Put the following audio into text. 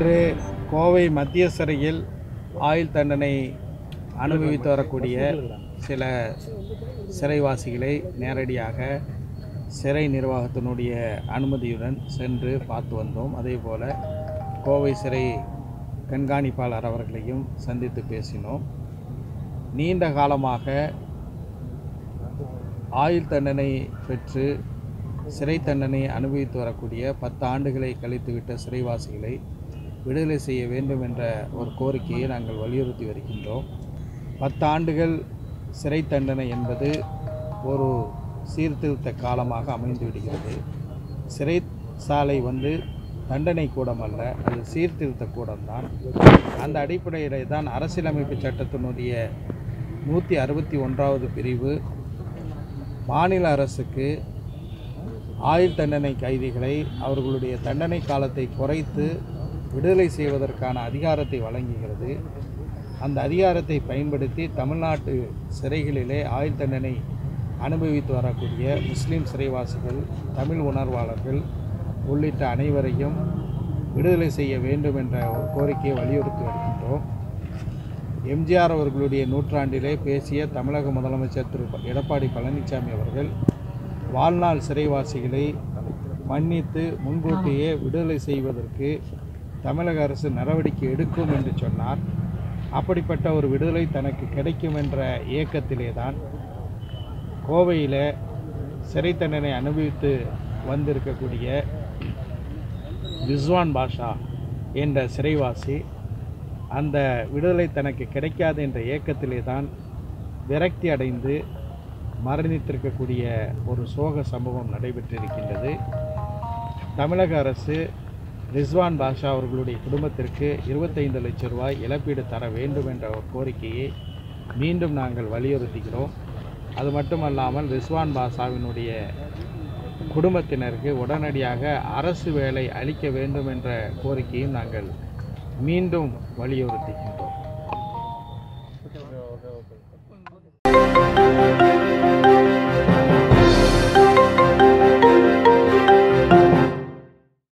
இன்று கோவை மத்திய சிறையில் ஆயுள் தண்டனை அனுபவித்து வரக்கூடிய சில சிறைவாசிகளை நேரடியாக சிறை நிர்வாகத்தினுடைய அனுமதியுடன் சென்று பார்த்து வந்தோம் அதே போல் கோவை சிறை கண்காணிப்பாளர் அவர்களையும் சந்தித்து பேசினோம் நீண்ட காலமாக ஆயுள் தண்டனை பெற்று சிறை தண்டனை அனுபவித்து வரக்கூடிய பத்து ஆண்டுகளை கழித்துவிட்ட சிறைவாசிகளை விடுதலை செய்ய வேண்டும் என்ற ஒரு கோரிக்கையை நாங்கள் வலியுறுத்தி வருகின்றோம் பத்து ஆண்டுகள் சிறை தண்டனை என்பது ஒரு சீர்திருத்த காலமாக அமைந்து விடுகிறது சிறைச்சாலை வந்து தண்டனை கூடம் அல்ல அது சீர்திருத்த கூடம்தான் அந்த அடிப்படையில் தான் அரசியலமைப்பு சட்டத்தினுடைய நூற்றி அறுபத்தி ஒன்றாவது பிரிவு மாநில அரசுக்கு ஆயுள் தண்டனை கைதிகளை அவர்களுடைய தண்டனை காலத்தை குறைத்து விடுதலை செய்வதற்கான அதிகாரத்தை வழங்குகிறது அந்த அதிகாரத்தை பயன்படுத்தி தமிழ்நாட்டு சிறைகளிலே ஆயுள் தண்டனை அனுபவித்து வரக்கூடிய முஸ்லீம் சிறைவாசிகள் தமிழ் உணர்வாளர்கள் உள்ளிட்ட அனைவரையும் விடுதலை செய்ய வேண்டும் என்ற ஒரு கோரிக்கையை வலியுறுத்தி வருகின்றோம் எம்ஜிஆர் அவர்களுடைய நூற்றாண்டிலே பேசிய தமிழக முதலமைச்சர் திரு எடப்பாடி பழனிசாமி அவர்கள் வாழ்நாள் சிறைவாசிகளை மன்னித்து முன்கூட்டியே விடுதலை செய்வதற்கு தமிழக அரசு நடவடிக்கை எடுக்கும் என்று சொன்னார் அப்படிப்பட்ட ஒரு விடுதலை தனக்கு கிடைக்கும் என்ற இயக்கத்திலே தான் கோவையில் சிறை தண்டனை அனுபவித்து வந்திருக்கக்கூடிய ரிஸ்வான் பாஷா என்ற சிறைவாசி அந்த விடுதலை தனக்கு கிடைக்காது என்ற ஏக்கத்திலே தான் விரக்தி அடைந்து மரணித்திருக்கக்கூடிய ஒரு சோக சம்பவம் நடைபெற்றிருக்கின்றது தமிழக அரசு ரிஸ்வான் பாஷா அவர்களுடைய குடும்பத்திற்கு இருபத்தைந்து லட்சம் ரூபாய் இழப்பீடு தர வேண்டும் என்ற ஒரு கோரிக்கையை மீண்டும் நாங்கள் வலியுறுத்துகிறோம் அது மட்டுமல்லாமல் ரிஸ்வான் பாஷாவினுடைய குடும்பத்தினருக்கு உடனடியாக அரசு வேலை அளிக்க வேண்டும் என்ற கோரிக்கையும் நாங்கள் மீண்டும் வலியுறுத்துகின்றோம்